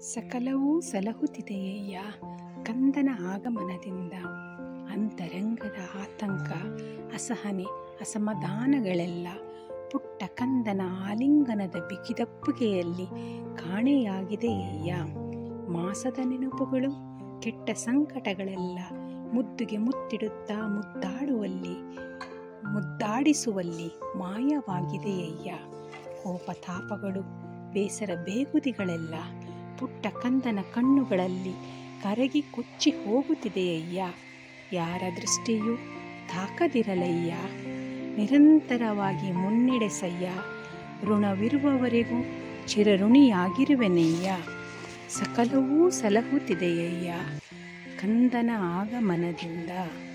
ಸಕಲವೂ ಸಲಹುತ್ತಿದೆಯಯ್ಯ ಕಂದನ ಆಗಮನದಿಂದ ಅಂತರಂಗದ ಆತಂಕ ಅಸಹನೆ ಅಸಮಾಧಾನಗಳೆಲ್ಲ ಪುಟ್ಟ ಕಂದನ ಆಲಿಂಗನದ ಬಿಗಿದಪ್ಪುಗೆಯಲ್ಲಿ ಕಾಣೆಯಾಗಿದೆಯಯ್ಯ ಮಾಸದ ನೆನಪುಗಳು ಕೆಟ್ಟ ಸಂಕಟಗಳೆಲ್ಲ ಮುದ್ದುಗೆ ಮುತ್ತಿಡುತ್ತಾ ಮುದ್ದಾಡುವಲ್ಲಿ ಮುದ್ದಾಡಿಸುವಲ್ಲಿ ಮಾಯವಾಗಿದೆಯಯ್ಯ ಕೋಪತಾಪಗಳು ಬೇಸರ ಬೇಗುದಿಗಳೆಲ್ಲ ಪುಟ್ಟ ಕಂದನ ಕಣ್ಣುಗಳಲ್ಲಿ ಕರಗಿ ಕೊಚ್ಚಿ ಹೋಗುತ್ತಿದೆಯಯ್ಯ ಯಾರ ದೃಷ್ಟಿಯೂ ತಾಕದಿರಲಯ್ಯ ನಿರಂತರವಾಗಿ ಮುನ್ನಡೆಸಯ್ಯ ಋಣವಿರುವವರೆಗೂ ಚಿರಋಣಿಯಾಗಿರುವೆನಯ್ಯ ಸಕಲವೂ ಸಲಹುತ್ತಿದೆಯಯ್ಯ ಕಂದನ ಆಗಮನದಿಂದ